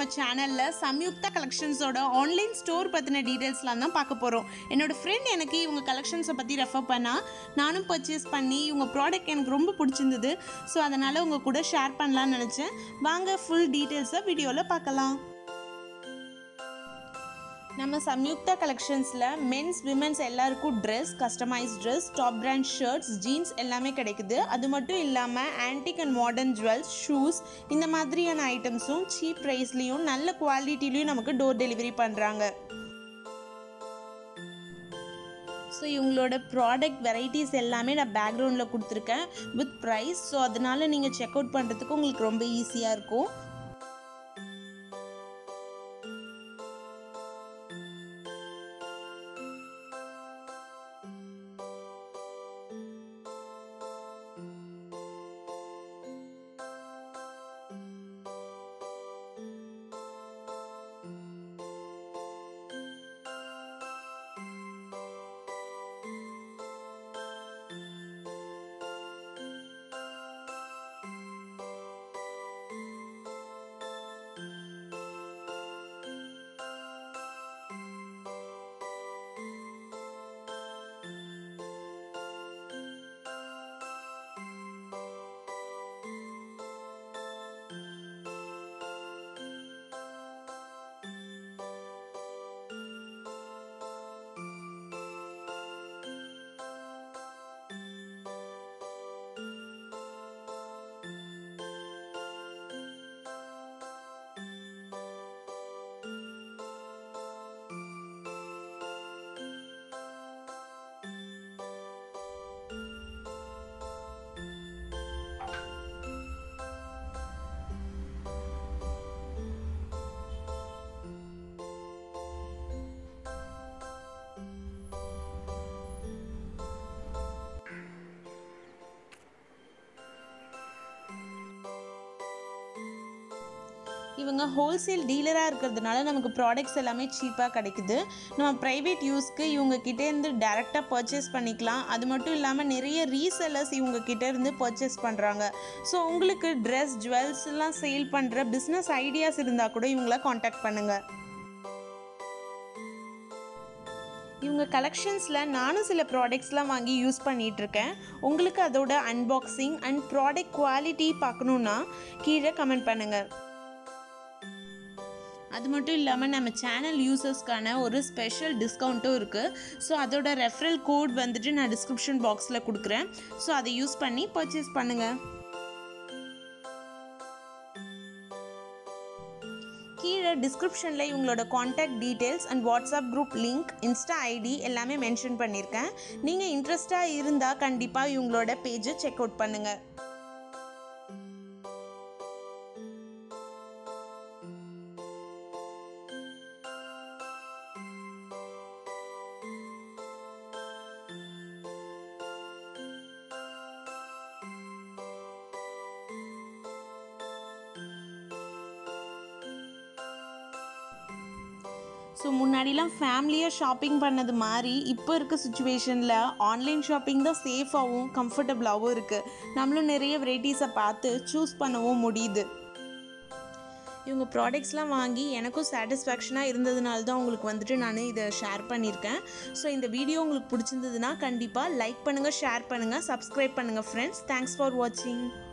சேனலில் Samyuktha கலெக்ஷன்ஸோட online store பற்றின டீட்டெயில்ஸ்லாம் தான் பார்க்க போகிறோம் என்னோட ஃப்ரெண்ட் எனக்கு இவங்க கலெக்ஷன்ஸை பற்றி ரெஃபர் பண்ணா நானும் பர்ச்சேஸ் பண்ணி இவங்க ப்ராடக்ட் எனக்கு ரொம்ப பிடிச்சிருந்தது ஸோ அதனால் உங்கள் கூட ஷேர் பண்ணலாம்னு நினச்சேன் வாங்க ஃபுல் டீட்டெயில்ஸை வீடியோவில் பார்க்கலாம் நம்ம சம்யுக்தா கலெக்ஷன்ஸில் மென்ஸ் விமென்ஸ் எல்லாருக்கும் dress customise dress top brand shirts jeans எல்லாமே கிடைக்குது அது மட்டும் இல்லாமல் antique and modern jewels shoes இந்த மாதிரியான ஐட்டம்ஸும் சீப் ப்ரைஸ்லேயும் நல்ல குவாலிட்டிலையும் நமக்கு டோர் டெலிவரி பண்ணுறாங்க ஸோ இவங்களோட ப்ராடக்ட் வெரைட்டிஸ் எல்லாமே நான் பேக்ரவுண்டில் கொடுத்துருக்கேன் வித் ப்ரைஸ் ஸோ அதனால் நீங்கள் செக் அவுட் பண்ணுறதுக்கு உங்களுக்கு ரொம்ப ஈஸியாக இருக்கும் இவங்க ஹோல்சேல் டீலராக இருக்கிறதுனால நமக்கு ப்ராடக்ட்ஸ் எல்லாமே சீப்பாக கிடைக்குது நம்ம ப்ரைவேட் யூஸ்க்கு இவங்க கிட்டேருந்து டேரெக்டாக பர்ச்சேஸ் பண்ணிக்கலாம் அது மட்டும் இல்லாமல் நிறைய ரீசெல்லர்ஸ் இவங்க கிட்டேருந்து பர்ச்சேஸ் பண்ணுறாங்க ஸோ உங்களுக்கு ட்ரெஸ் ஜுவல்ஸ் எல்லாம் சேல் பண்ணுற பிஸ்னஸ் ஐடியாஸ் இருந்தால் கூட இவங்கள காண்டாக்ட் பண்ணுங்கள் இவங்க கலெக்ஷன்ஸில் நானும் சில ப்ராடக்ட்ஸ்லாம் வாங்கி யூஸ் பண்ணிகிட்ருக்கேன் உங்களுக்கு அதோட அன்பாக்சிங் அண்ட் ப்ராடக்ட் குவாலிட்டி பார்க்கணுன்னா கீழே கமெண்ட் பண்ணுங்கள் அது மட்டும் இல்லாமல் நம்ம சேனல் யூசர்ஸ்க்கான ஒரு ஸ்பெஷல் டிஸ்கவுண்ட்டும் இருக்குது ஸோ அதோட ரெஃபரல் கோட் வந்துட்டு நான் டிஸ்கிரிப்ஷன் பாக்ஸில் கொடுக்குறேன் ஸோ அதை யூஸ் பண்ணி பர்ச்சேஸ் பண்ணுங்கள் கீழே டிஸ்கிரிப்ஷனில் இவங்களோட contact details and WhatsApp group link Insta ID எல்லாமே மென்ஷன் பண்ணியிருக்கேன் நீங்கள் இன்ட்ரெஸ்டாக இருந்தால் கண்டிப்பாக இவங்களோட பேஜை செக் அவுட் பண்ணுங்கள் ஸோ முன்னாடிலாம் ஃபேமிலியாக ஷாப்பிங் பண்ணது மாதிரி இப்போ இருக்க சுச்சுவேஷனில் ஆன்லைன் ஷாப்பிங் தான் சேஃபாகவும் கம்ஃபர்டபுளாகவும் இருக்குது நம்மளும் நிறைய வெரைட்டிஸை பார்த்து சூஸ் பண்ணவும் முடியுது இவங்க ப்ராடக்ட்ஸ்லாம் வாங்கி எனக்கும் சாட்டிஸ்ஃபேக்ஷனாக இருந்ததுனால தான் உங்களுக்கு வந்துட்டு நான் இதை ஷேர் பண்ணியிருக்கேன் ஸோ இந்த வீடியோ உங்களுக்கு பிடிச்சிருந்ததுன்னா கண்டிப்பாக லைக் பண்ணுங்கள் ஷேர் பண்ணுங்கள் சப்ஸ்கிரைப் பண்ணுங்கள் ஃப்ரெண்ட்ஸ் தேங்க்ஸ் ஃபார் வாட்சிங்